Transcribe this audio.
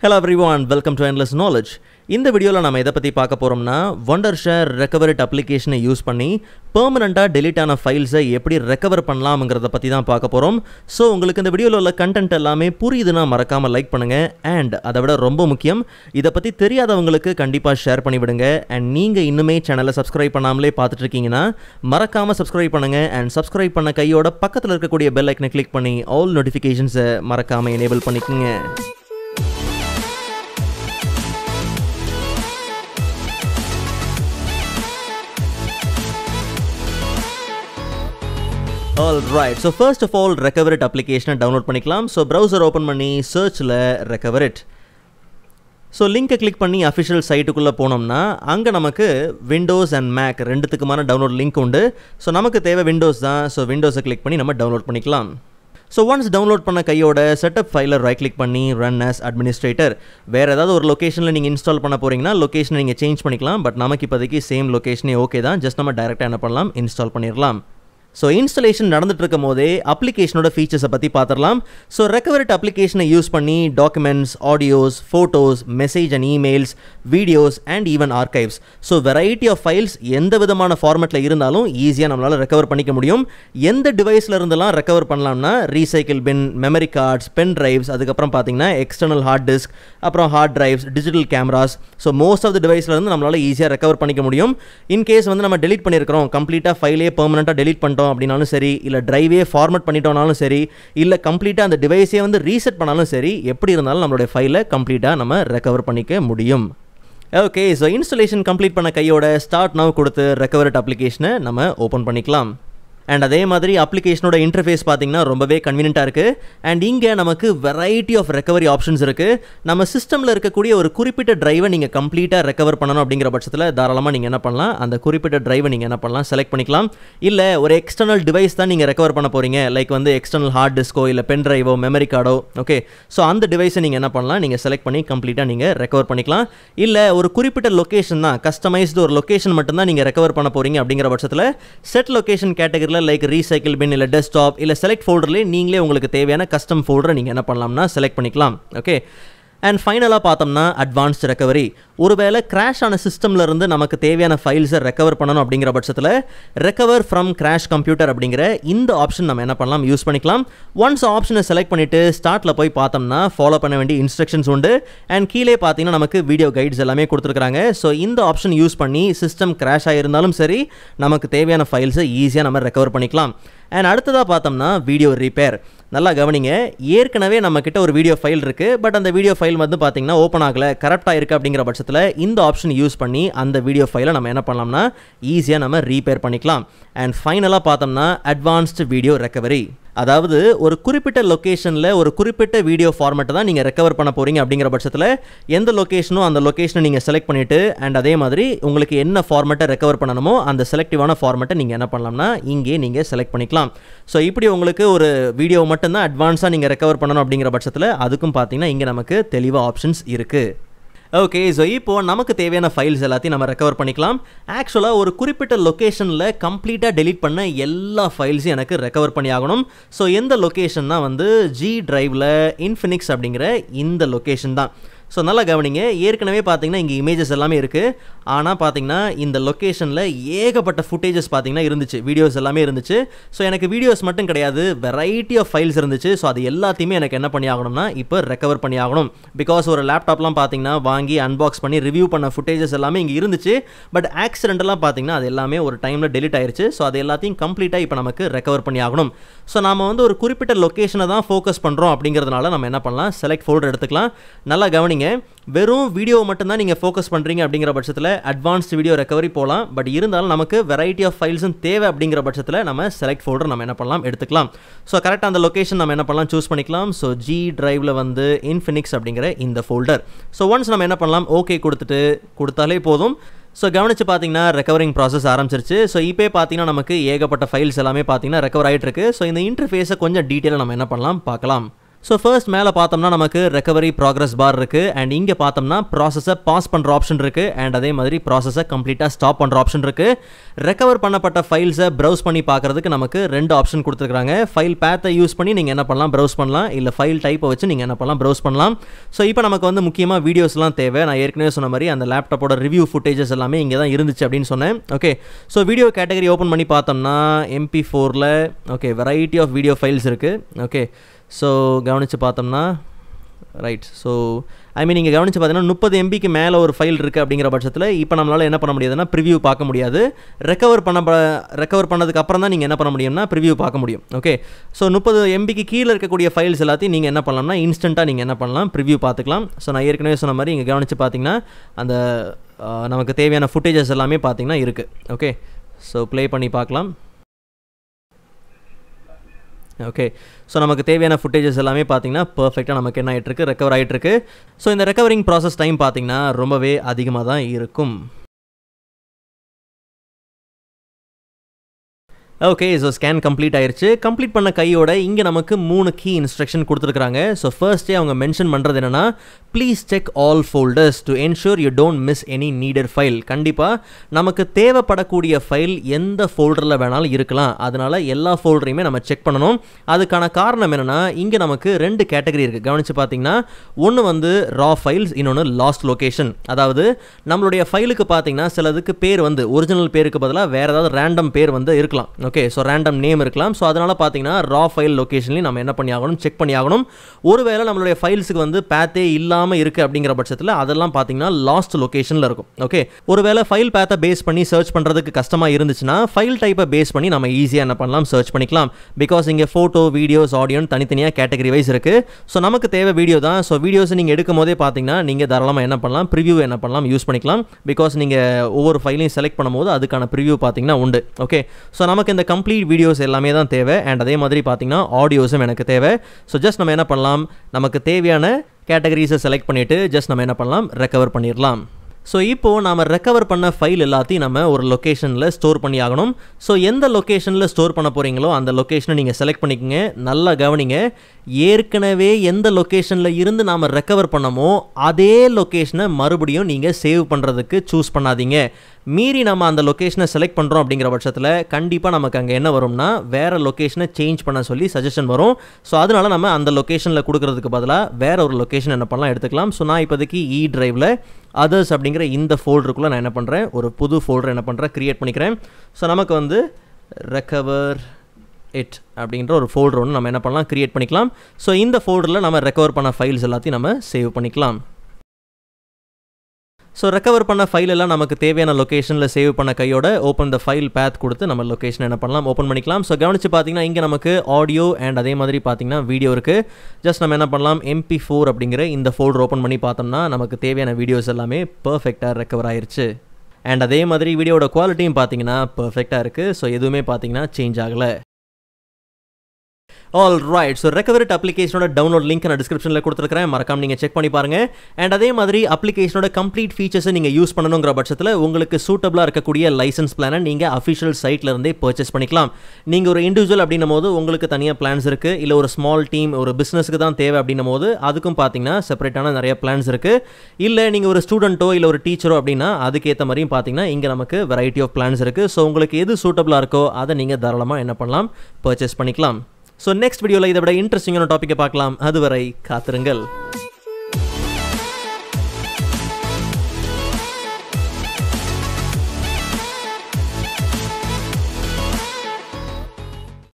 hello everyone welcome to endless knowledge இந்த வீடியோவில் நம்ம எதை பற்றி பார்க்க போகிறோம்னா ஒண்டர் ஷேர் ரெக்கவரிட் அப்ளிகேஷனை யூஸ் பண்ணி பெர்மனண்ட்டாக delete ஆன ஃபைல்ஸை எப்படி ரெக்கவர் பண்ணலாம்ங்கிறத பற்றி தான் பார்க்க போகிறோம் ஸோ உங்களுக்கு இந்த வீடியோவில் உள்ள கண்டென்ட் எல்லாமே புரியுதுன்னா மறக்காமல் லைக் பண்ணுங்கள் அண்ட் அதை விட ரொம்ப முக்கியம் இதை பற்றி தெரியாதவங்களுக்கு கண்டிப்பாக ஷேர் பண்ணி விடுங்க அண்ட் நீங்கள் இன்னுமே சேனலை சப்ஸ்கிரைப் பண்ணாமலே பார்த்துட்டு இருக்கீங்கன்னா மறக்காமல் சப்ஸ்கிரைப் பண்ணுங்கள் அண்ட் சப்ஸ்கிரைப் பண்ண கையோட பக்கத்தில் இருக்கக்கூடிய பெல் ஐக்கனை கிளிக் பண்ணி ஆல் நோட்டிஃபிகேஷன்ஸை மறக்காமல் எனேபிள் பண்ணிக்கோங்க all right so first of all Recoverit அப்ளிகேஷனை டவுன்லோட் பண்ணிக்கலாம் ஸோ ப்ரௌசர் ஓப்பன் பண்ணி சர்ச்சில் ரெக்கவரிட் ஸோ லிங்கை கிளிக் பண்ணி அஃபிஷியல் சைட்டுக்குள்ளே போனோம்னா அங்கே நமக்கு விண்டோஸ் அண்ட் மேக் ரெண்டுத்துக்குமான டவுன்லோட் லிங்க் உண்டு ஸோ நமக்கு தேவை விண்டோஸ் தான் ஸோ விண்டோஸை கிளிக் பண்ணி நம்ம டவுன்லோட் பண்ணிக்கலாம் ஸோ ஒன்ஸ் டவுன்லோட் பண்ண கையோட செட்டப் ஃபைலை ரைட் கிளிக் பண்ணி ரன் as அட்மினிஸ்ட்ரேட்டர் வேறு ஏதாவது ஒரு லொக்கேஷனில் நீங்கள் இன்ஸ்டால் பண்ண போகிறீங்கன்னா லொக்கேஷனை நீங்கள் சேஞ்ச் பண்ணிக்கலாம் பட் நமக்கு இப்போதைக்கு சேம் லொக்கேஷனே ஓகே தான் ஜஸ்ட் நம்ம டேரெக்டாக என்ன பண்ணலாம் இன்ஸ்டால் பண்ணிடலாம் ஸோ இன்ஸ்டலேஷன் நடந்துட்டு இருக்கும் போதே அப்ளிகேஷனோட ஃபீச்சர்ஸை பற்றி பார்த்துடலாம் ஸோ ரெக்கவரிட் அப்ளிகேஷனை யூஸ் பண்ணி documents audios photos message and emails videos and even archives so variety of files எந்த விதமான ஃபார்மேட்டில் இருந்தாலும் ஈஸியாக நம்மளால் ரெக்கவர் பண்ணிக்க முடியும் எந்த டிவைஸில் இருந்தெல்லாம் ரெக்கவர் பண்ணலாம்னா recycle bin memory cards pen drives அதுக்கப்புறம் பார்த்தீங்கன்னா எக்ஸ்டர்னல் ஹார்ட் டிஸ்க் அப்புறம் hard drives digital cameras so most of the டிவைஸில் இருந்து நம்மளால் ஈஸியாக ரெக்கவர் பண்ணிக்க முடியும் இன் கேஸ் வந்து நம்ம டெலிட் பண்ணியிருக்கிறோம் கம்ப்ளீட்டாக ஃபைலே பெர்மனெண்ட்டாக டெலிட் பண்ணிட்டோம் அப்படின்னாலும் சரி இல்லை டிரைவே ஃபார்மேட் பண்ணிட்டோம்னாலும் சரி இல்லை கம்ப்ளீட்டாக அந்த டிவைஸே வந்து ரீசெட் பண்ணாலும் சரி எப்படி இருந்தாலும் நம்மளுடைய ஃபைலை கம்ப்ளீட்டாக நம்ம ரெக்கவர் பண்ணிக்க முடியும் ஓகே ஸோ இன்ஸ்டலேஷன் கம்ப்ளீட் பண்ண கையோட ஸ்டார்ட் நவ் கொடுத்து ரெக்கவர்ட் அப்ளிகேஷனை நம்ம ஓப்பன் பண்ணிக்கலாம் அண்ட் அதே மாதிரி அப்ளிகேஷனோட இன்டர்ஃபேஸ் பார்த்தீங்கன்னா ரொம்பவே கன்வீனியண்ட்டாக இருக்குது அண்ட் இங்கே நமக்கு வெரைட்டி ஆஃப் ரெக்கவரி ஆப்ஷன்ஸ் இருக்குது நம்ம சிஸ்டமில் இருக்கக்கூடிய ஒரு குறிப்பிட்ட டிரைவை நீங்கள் கம்ப்ளீட்டாக ரெக்கவர் பண்ணணும் அப்படிங்கிற பட்சத்தில் தாராளமாக நீங்கள் என்ன பண்ணலாம் அந்த குறிப்பிட்ட டிரைவை நீங்கள் என்ன பண்ணலாம் செலக்ட் பண்ணிக்கலாம் இல்லை ஒரு எக்ஸ்டர்னல் டிவைஸ் தான் நீங்கள் ரெக்கவர் பண்ண போகிறீங்க லைக் வந்து எக்ஸ்டர்னல் ஹார்ட் டிஸ்கோ இல்லை பென் டிரைவோ மெமரி கார்டோ ஓகே ஸோ அந்த டிவைஸை நீங்கள் என்ன பண்ணலாம் நீங்கள் செலக்ட் பண்ணி கம்ப்ளீட்டாக நீங்கள் ரெக்கவர் பண்ணிக்கலாம் இல்லை ஒரு குறிப்பிட்ட லொக்கேஷன் தான் கஸ்டமைஸ்டு ஒரு லொக்கேஷன் மட்டும்தான் நீங்கள் ரெக்கவர் பண்ண போகிறீங்க அப்படிங்கிற பட்சத்தில் செட் லொக்கேஷன் கேட்டகரியில் லைக் ரீசைக்கிள் பின் இல்லை டெஸ்க்டாப் இல்லை செலக்ட் ஃபோல்டர்லேயே நீங்களே உங்களுக்கு தேவையான கஸ்டம் ஃபோல்டரை நீங்கள் என்ன பண்ணலாம்னா செலக்ட் பண்ணிக்கலாம் ஓகே அண்ட் ஃபைனலாக பார்த்தோம்னா அட்வான்ஸ்ட் ரெக்கவரி ஒருவேளை கிராஷ் ஆன சிஸ்டமில் இருந்து நமக்கு தேவையான ஃபைல்ஸை ரெக்கவர் பண்ணணும் அப்படிங்கிற பட்சத்தில் ரெக்கவர் ஃப்ரம் கிராஷ் கம்ப்யூட்டர் அப்படிங்கிற இந்த ஆப்ஷன் நம்ம என்ன பண்ணலாம் யூஸ் பண்ணிக்கலாம் ஒன்ஸ் ஆப்ஷனை செலக்ட் பண்ணிவிட்டு ஸ்டார்ட்டில் போய் பார்த்தோம்னா ஃபாலோ பண்ண வேண்டிய இன்ஸ்ட்ரக்ஷன்ஸ் உண்டு அண்ட் கீழே பார்த்தீங்கன்னா நமக்கு வீடியோ கைட்ஸ் எல்லாமே கொடுத்துருக்காங்க ஸோ இந்த ஆப்ஷன் யூஸ் பண்ணி சிஸ்டம் கிராஷ் ஆகியிருந்தாலும் சரி நமக்கு தேவையான ஃபைல்ஸை ஈஸியாக நம்ம ரெக்கவர் பண்ணிக்கலாம் அண்ட் அடுத்ததாக பார்த்தோம்னா வீடியோ ரிப்பேர் நல்லா கவனிங்க ஏற்கனவே நம்மக்கிட்ட ஒரு வீடியோ ஃபைல் இருக்குது பட் அந்த வீடியோ ஃபைல் வந்து பார்த்தீங்கன்னா ஓப்பன் ஆகலை கரெக்டாக இருக்குது அப்படிங்கிற பட்சத்தில் இந்த ஆப்ஷன் யூஸ் பண்ணி அந்த வீடியோ ஃபைலை நம்ம என்ன பண்ணலாம்னா ஈஸியாக நம்ம ரீபேர் பண்ணிக்கலாம் அண்ட் ஃபைனலாக பார்த்தோம்னா அட்வான்ஸ்டு வீடியோ ரெக்கவரி அதாவது ஒரு குறிப்பிட்ட லொக்கேஷனில் ஒரு குறிப்பிட்ட வீடியோ ஃபார்மேட்டை தான் நீங்கள் ரெக்கவர் பண்ண போகிறீங்க அப்படிங்கிற பட்சத்தில் எந்த லொக்கேஷனோ அந்த லொக்கேஷனை நீங்கள் செலக்ட் பண்ணிவிட்டு அண்ட் அதே மாதிரி உங்களுக்கு என்ன ஃபார்மேட்டை ரெக்கவர் பண்ணணுமோ அந்த செலக்டிவான ஃபார்மேட்டை நீங்கள் என்ன பண்ணலாம்னா இங்கே நீங்கள் செலக்ட் பண்ணிக்கலாம் ஸோ இப்படி உங்களுக்கு ஒரு வீடியோ மட்டும்தான் அட்வான்ஸாக நீங்கள் ரெக்கவர் பண்ணணும் அப்படிங்கிற பட்சத்தில் அதுக்கும் பார்த்தீங்கன்னா இங்கே நமக்கு தெளிவாக ஆப்ஷன்ஸ் இருக்குது ஓகே ஸோ இப்போது நமக்கு தேவையான ஃபைல்ஸ் எல்லாத்தையும் நம்ம ரெக்கவர் பண்ணிக்கலாம் ஆக்சுவலாக ஒரு குறிப்பிட்ட லொக்கேஷனில் கம்ப்ளீட்டாக டெலிட் பண்ண எல்லா ஃபைல்ஸையும் எனக்கு ரெக்கவர் பண்ணி ஆகணும் ஸோ எந்த லொக்கேஷன்னா வந்து ஜி டிரைவில் இன்ஃபினிக்ஸ் அப்படிங்கிற இந்த லொக்கேஷன் தான் ஸோ நல்லா கவனிங்க ஏற்கனவே பார்த்தீங்கன்னா இங்கே இமேஜஸ் எல்லாமே இருக்குது ஆனால் பார்த்தீங்கன்னா இந்த லொக்கேஷனில் ஏகப்பட்ட ஃபுட்டேஜஸ் பார்த்தீங்கன்னா இருந்துச்சு வீடியோஸ் எல்லாமே இருந்துச்சு ஸோ எனக்கு வீடியோஸ் மட்டும் கிடையாது வெரைட்டி ஆஃப் ஃபைல்ஸ் இருந்துச்சு ஸோ அது எல்லாத்தையுமே எனக்கு என்ன பண்ணி ஆகணும்னா இப்போ ரெக்கவர் பண்ணி ஆகணும் பிகாஸ் ஒரு லேப்டாப்லாம் பார்த்தீங்கன்னா வாங்கி அன்பாக்ஸ் பண்ணி ரிவ்யூ பண்ண ஃபுட்டேஜஸ் எல்லாமே இங்கே இருந்துச்சு பட் ஆக்சிடென்டெல்லாம் பார்த்தீங்கன்னா அது எல்லாமே ஒரு டைமில் டெலிட் ஆயிருச்சு ஸோ அது எல்லாத்தையும் கம்ப்ளீட்டாக இப்போ நமக்கு ரெக்கவர் பண்ணி ஆகணும் ஸோ நாம வந்து ஒரு குறிப்பிட்ட லொக்கேஷனை தான் ஃபோக்கஸ் பண்ணுறோம் அப்படிங்கிறதுனால நம்ம என்ன பண்ணலாம் செலக்ட் ஃபோல்டர் எடுத்துக்கலாம் நல்லா கவனிங்க வெறும் வீடியோ மட்டும்தான் நீங்கள் ஃபோக்கஸ் பண்ணுறீங்க அப்படிங்கிற பட்சத்தில் அட்வான்ஸ்ட் வீடியோ ரெக்கவரி போகலாம் பட் இருந்தாலும் நமக்கு வெரைட்டி ஆஃப் ஃபைல்ஸும் தேவை அப்படிங்கிற பட்சத்தில் நம்ம செலக்ட் ஃபோல்டர் நம்ம என்ன பண்ணலாம் எடுத்துக்கலாம் ஸோ கரெக்டாக அந்த லொக்கேஷன் நம்ம என்ன பண்ணலாம் சூஸ் பண்ணிக்கலாம் ஸோ ஜி டிரைவில் வந்து இன்ஃபினிக்ஸ் அப்படிங்கிற இந்த ஃபோல்டர் ஸோ ஒன்ஸ் நம்ம என்ன பண்ணலாம் ஓகே கொடுத்துட்டு கொடுத்தாலே போதும் ஸோ கவனிச்சு பார்த்தீங்கன்னா ரெக்கவரிங் ப்ராசஸ் ஆரம்பிச்சிருச்சு ஸோ இப்போ பார்த்தீங்கன்னா நமக்கு ஏகப்பட்ட ஃபைல்ஸ் எல்லாமே பார்த்தீங்கன்னா ரெக்கவர் ஆகிட்டு இருக்கு ஸோ இந்த இன்டர்ஃபேஸை கொஞ்சம் டீட்டெயிலாக நம்ம என்ன பண்ணலாம் பார்க்கலாம் ஸோ ஃபர்ஸ்ட் மேலே பார்த்தோம்னா நமக்கு ரெக்கவரி ப்ராக்ரஸ் பார் இருக்குது அண்ட் இங்கே பார்த்தோம்னா ப்ராசஸை பாஸ் பண்ணுற ஆப்ஷன் இருக்குது அண்ட் அதே மாதிரி ப்ராசஸை கம்ப்ளீட்டாக ஸ்டாப் பண்ணுற ஆப்ஷன் இருக்குது ரெக்கவர் பண்ணப்பட்ட ஃபைல்ஸை ப்ரௌஸ் பண்ணி பார்க்குறதுக்கு நமக்கு ரெண்டு ஆப்ஷன் கொடுத்துருக்காங்க ஃபைல் பேத்தை யூஸ் பண்ணி நீங்கள் என்ன பண்ணலாம் ப்ரௌஸ் பண்ணலாம் இல்லை ஃபைல் டைப்பை வச்சு நீங்கள் என்ன பண்ணலாம் ப்ரௌஸ் பண்ணலாம் ஸோ இப்போ நமக்கு வந்து முக்கியமாக வீடியோஸ்லாம் தேவை நான் ஏற்கனவே சொன்ன மாதிரி அந்த லேப்டாப்போட ரிவ்யூ ஃபுட்டேஜஸ் எல்லாமே இங்கே தான் இருந்துச்சு அப்படின்னு சொன்னேன் okay so video category open பண்ணி பார்த்தோம்னா எம்பி ஃபோரில் okay variety of video files இருக்குது ஓகே ஸோ கவனித்து பார்த்தோம்னா ரைட் ஸோ ஐ மீன் நீங்கள் கவனித்து பார்த்தீங்கன்னா முப்பது எம்பிக்கு மேலே ஒரு ஃபைல் இருக்குது அப்படிங்கிற பட்சத்தில் இப்போ நம்மளால் என்ன பண்ண முடியாதுன்னா ப்ரிவ்யூ பார்க்க முடியாது ரெக்கவர் பண்ண ரெக்கவர் பண்ணதுக்கு அப்புறம் தான் நீங்கள் என்ன பண்ண முடியும்னா ப்ரிவ்யூ பார்க்க முடியும் ஓகே ஸோ முப்பது எம்பிக்கு கீழே இருக்கக்கூடிய ஃபைல்ஸ் எல்லாத்தையும் நீங்கள் என்ன பண்ணலாம்னா இன்ஸ்டண்ட்டாக நீங்கள் என்ன பண்ணலாம் ப்ரிவ்யூ பார்த்துக்கலாம் ஸோ நான் ஏற்கனவே சொன்ன மாதிரி இங்கே கவனித்து பார்த்தீங்கன்னா அந்த நமக்கு தேவையான ஃபுட்டேஜஸ் எல்லாமே பார்த்தீங்கன்னா இருக்குது ஓகே ஸோ ப்ளே பண்ணி பார்க்கலாம் ஓகே ஸோ நமக்கு தேவையான ஃபுட்டேஜஸ் எல்லாமே பார்த்தீங்கன்னா பர்ஃபெக்டாக நமக்கு என்ன ஆகிட்டுருக்கு ரெக்கவர் ஆகிட்டுருக்கு ஸோ இந்த ரெக்கவரிங் ப்ராசஸ் டைம் பார்த்தீங்கன்னா ரொம்பவே அதிகமாக தான் இருக்கும் ஓகே ஸோ ஸ்கேன் கம்ப்ளீட் ஆயிருச்சு கம்ப்ளீட் பண்ண கையோட இங்கே நமக்கு மூணு கீ இன்ஸ்ட்ரக்ஷன் கொடுத்துருக்காங்க ஸோ ஃபர்ஸ்டே அவங்க மென்ஷன் பண்ணுறது என்னென்னா please check all folders to ensure you don't miss any needed file கண்டிப்பாக நமக்கு தேவைப்படக்கூடிய ஃபைல் எந்த ஃபோல்டரில் வேணாலும் இருக்கலாம் அதனால் எல்லா ஃபோல்டரையுமே நம்ம செக் பண்ணணும் அதுக்கான காரணம் என்னென்னா இங்கே நமக்கு ரெண்டு கேட்டகரி இருக்குது கவனித்து பார்த்தீங்கன்னா ஒன்று வந்து ரா ஃபைல்ஸ் இன்னொன்று லாஸ்ட் லொக்கேஷன் அதாவது நம்மளுடைய ஃபைலுக்கு பார்த்தீங்கன்னா சிலதுக்கு பேர் வந்து ஒரிஜினல் பேருக்கு பதிலாக வேறு ஏதாவது ரேண்டம் பேர் வந்து இருக்கலாம் ஓகே ஸோ ரேண்டம் நேம் இருக்கலாம் ஸோ அதனால் பார்த்தீங்கன்னா ரா ஃபைல் லொக்கேஷன்லையும் நம்ம என்ன பண்ணி ஆகணும் செக் பண்ணி ஆகணும் ஒருவேளை நம்மளுடைய ஃபைல்ஸுக்கு வந்து பேத்தே இல்லாமல் இருக்குது அப்படிங்கிற பட்சத்தில் அதெல்லாம் பார்த்தீங்கன்னா லாஸ்ட் லொக்கேஷனில் இருக்கும் ஓகே ஒருவேளை ஃபைல் பேத்தை பேஸ் பண்ணி சர்ச் பண்ணுறதுக்கு கஷ்டமாக இருந்துச்சுன்னா ஃபைல் டைப்பை பேஸ் பண்ணி நம்ம ஈஸியாக என்ன பண்ணலாம் சர்ச் பண்ணிக்கலாம் பிகாஸ் இங்கே ஃபோட்டோ வீடியோஸ் ஆடியோன்னு தனித்தனியாக கேட்டகரி வைஸ் இருக்குது ஸோ நமக்கு தேவை வீடியோ தான் ஸோ வீடியோஸ் நீங்கள் எடுக்கும் போதே பார்த்தீங்கன்னா நீங்கள் தாராளமாக என்ன பண்ணலாம் ப்ரிவியூ என்ன பண்ணலாம் யூஸ் பண்ணிக்கலாம் பிகாஸ் நீங்கள் ஒவ்வொரு ஃபைலையும் செலக்ட் பண்ணும்போது அதுக்கான ப்ரிவியூ பார்த்தீங்கன்னா உண்டு ஓகே ஸோ நமக்கு இந்த கம்ப்ளீட் வீடியோஸ் எல்லாமே தான் தேவை அண்ட் அதே மாதிரி பார்த்தீங்கன்னா ஆடியோஸும் எனக்கு தேவை ஸோ ஜஸ்ட் நம்ம என்ன பண்ணலாம் நமக்கு தேவையான கேட்டகரிஸை செலக்ட் பண்ணிவிட்டு ஜஸ்ட் நம்ம என்ன பண்ணலாம் ரெக்கவர் பண்ணிடலாம் ஸோ இப்போது நாம் ரெக்கவர் பண்ண ஃபைல் எல்லாத்தையும் நம்ம ஒரு லொக்கேஷனில் ஸ்டோர் பண்ணி ஆகணும் ஸோ எந்த லொக்கேஷனில் ஸ்டோர் பண்ண போகிறீங்களோ அந்த லொக்கேஷனை நீங்கள் செலக்ட் பண்ணிக்கோங்க நல்லா கவனிங்க ஏற்கனவே எந்த லொக்கேஷனில் இருந்து நாம் ரெக்கவர் பண்ணமோ அதே லொக்கேஷனை மறுபடியும் நீங்கள் சேவ் பண்ணுறதுக்கு சூஸ் பண்ணாதீங்க மீறி நம்ம அந்த லொக்கேஷனை செலக்ட் பண்ணுறோம் அப்படிங்கிற பட்சத்தில் கண்டிப்பாக நமக்கு அங்கே என்ன வரும்னா வேறு லொக்கேஷனை சேஞ்ச் பண்ண சொல்லி சஜஷன் வரும் ஸோ அதனால நம்ம அந்த லொக்கேஷனில் கொடுக்கறதுக்கு பதிலாக வேற ஒரு லொக்கேஷன் என்ன பண்ணலாம் எடுத்துக்கலாம் ஸோ நான் இப்போதைக்கு இ டிரைவில் அதர்ஸ் அப்படிங்கிற இந்த ஃபோல்டருக்குள்ளே நான் என்ன பண்ணுறேன் ஒரு புது ஃபோல்டர் என்ன பண்ணுறேன் க்ரியேட் பண்ணிக்கிறேன் ஸோ நமக்கு வந்து ரெக்கவர் இட் அப்படின்ற ஒரு ஃபோல்டர் ஒன்று நம்ம என்ன பண்ணலாம் க்ரியேட் பண்ணிக்கலாம் ஸோ இந்த ஃபோல்டரில் நம்ம ரெக்கவர் பண்ண ஃபைல்ஸ் எல்லாத்தையும் நம்ம சேவ் பண்ணிக்கலாம் ஸோ ரெக்கவர் பண்ண ஃபைல் எல்லாம் நமக்கு தேவையான லொக்கேஷனில் சேவ் பண்ண கையோட ஓப்பன் த ஃபைல் பேத் கொடுத்து நம்ம லொக்கேஷன் என்ன பண்ணலாம் ஓப்பன் பண்ணிக்கலாம் ஸோ கவனிச்சு பார்த்தீங்கன்னா இங்கே நமக்கு ஆடியோ அண்ட் அதே மாதிரி பார்த்தீங்கன்னா வீடியோ இருக்குது ஜஸ்ட் நம்ம என்ன பண்ணலாம் எம்பி ஃபோர் அப்படிங்கிற இந்த ஃபோல்டர் ஓப்பன் பண்ணி பார்த்தோம்னா நமக்கு தேவையான வீடியோஸ் எல்லாமே பர்ஃபெக்டாக ரெக்கவர் ஆயிருச்சு அண்ட் அதே மாதிரி வீடியோட குவாலிட்டியும் பார்த்தீங்கன்னா பர்ஃபெக்டாக இருக்குது ஸோ எதுவுமே பார்த்தீங்கன்னா சேஞ்ச் ஆகலை ஆல் ரைட் ஸோ ரெக்கவரிட் அப்ளிகேஷனோட டவுன்லோட் லிங்க் நான் டிஸ்கிரிப்ஷனில் கொடுத்துருக்கேன் மறக்காம நீங்கள் செக் பண்ணி பாருங்க அண்ட் அதே மாதிரி அப்ளிகேஷனோட கம்ப்ளீட் ஃபீச்சர்ஸை நீங்கள் யூஸ் பண்ணணுங்கிற பட்சத்தில் உங்களுக்கு சூட்டபிளாக இருக்கக்கூடிய லைசன்ஸ் பிளானை நீங்கள் அஃபிஷியல் சைட்ல இருந்தே பர்ச்சேஸ் பண்ணிக்கலாம் நீங்கள் ஒரு இண்டிவிஜுவல் அப்படின்னும் போது உங்களுக்கு தனியாக பிளான்ஸ் இருக்குது இல்லை ஒரு ஸ்மால் டீம் ஒரு பிஸ்னஸ்க்கு தான் தேவை அப்படின்னும் போது அதுக்கும் பார்த்தீங்கன்னா செப்பரேட்டான நிறைய பிளான்ஸ் இருக்குது இல்லை நீங்கள் ஒரு ஸ்டூடெண்ட்டோ இல்லை ஒரு டீச்சரோ அப்படின்னா அதுக்கேற்ற மாதிரியும் பார்த்தீங்கன்னா இங்கே நமக்கு வெரைட்டி ஆஃப் பிளான்ஸ் இருக்குது ஸோ உங்களுக்கு எது சூட்டபிளாக இருக்கோ அதை நீங்கள் தாராளமாக என்ன பண்ணலாம் பர்ச்சேஸ் பண்ணிக்கலாம் ஸோ நெக்ஸ்ட் வீடியோவில் இதை விட இன்ட்ரெஸ்டிங்கான டாப்பிக்கை பார்க்கலாம் அதுவரை காத்திருங்கள்